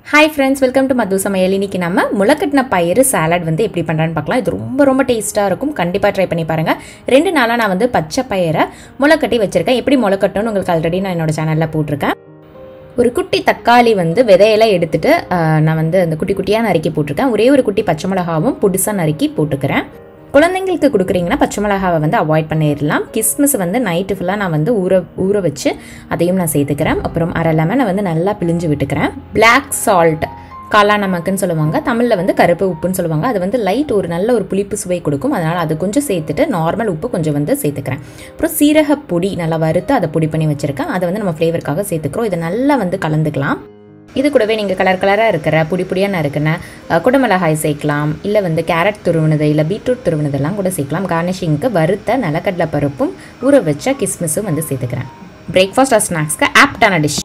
hi friends welcome to Madhu Samayal இன்னைக்கு நம்ம முளைக்கட்டின பயிறு சாலட் வந்து எப்படி பண்ணுறான்னு பார்க்கலாம் இது ரொம்ப ரொம்ப டேஸ்ட்டாக இருக்கும் கண்டிப்பாக ட்ரை பண்ணி பாருங்கள் ரெண்டு நாளாக நான் வந்து பச்சை பயிரை முளைக்கட்டி வச்சுருக்கேன் எப்படி முளைக்கட்டணும்னு உங்களுக்கு ஆல்ரெடி நான் என்னோட சேனலில் போட்டிருக்கேன் ஒரு குட்டி தக்காளி வந்து விதையெல்லாம் எடுத்துட்டு ஆஹ், நான் வந்து அந்த குட்டி குட்டியாக நறுக்கி போட்டிருக்கேன் ஒரே ஒரு குட்டி பச்சை மிளகாவும் புதுசாக நறுக்கி போட்டுக்கிறேன் குழந்தைங்களுக்கு கொடுக்குறீங்கன்னா பச்சை மிளகாவை வந்து அவாய்ட் பண்ணிடலாம் கிஸ்மிஸ் வந்து நைட்டு ஃபுல்லாக நான் வந்து ஊற ஊற வச்சு அதையும் நான் சேர்த்துக்கிறேன் அப்புறம் அரை லெமனை வந்து நல்லா பிழிஞ்சு விட்டுக்கிறேன் Black சால்ட் காலா நமக்குன்னு சொல்லுவாங்க தமிழில் வந்து கருப்பு உப்புன்னு சொல்லுவாங்க அது வந்து லைட் ஒரு நல்ல ஒரு புளிப்பு சுவை கொடுக்கும் அதனால் அது கொஞ்சம் சேர்த்துட்டு நார்மல் உப்பு கொஞ்சம் வந்து சேர்த்துக்கிறேன் அப்புறம் சீரக பொடி நல்லா வறுத்து அதை பொடி பண்ணி வச்சுருக்கேன் அதை வந்து நம்ம ஃப்ளேவருக்காக சேர்த்துக்கிறோம் இதை நல்லா வந்து கலந்துக்கலாம் இது கூடவே நீங்கள் கலர் கலராக இருக்கிற பொடி பொடியாக நறுக்கின அஹ், குடமிளகாய் சேர்க்கலாம் இல்லை வந்து கேரட் துருவினது இல்லை பீட்ரூட் துருவினதெல்லாம் கூட சேர்க்கலாம் கார்னிஷிங்க்கு வறுத்த நிலக்கடலை பருப்பும் ஊற வச்ச கிஸ்மிஸும் வந்து சேர்த்துக்கிறேன் பிரேக்ஃபாஸ்ட் ஆர் ஸ்நாக்ஸ்க்கு ஆப்டான டிஷ்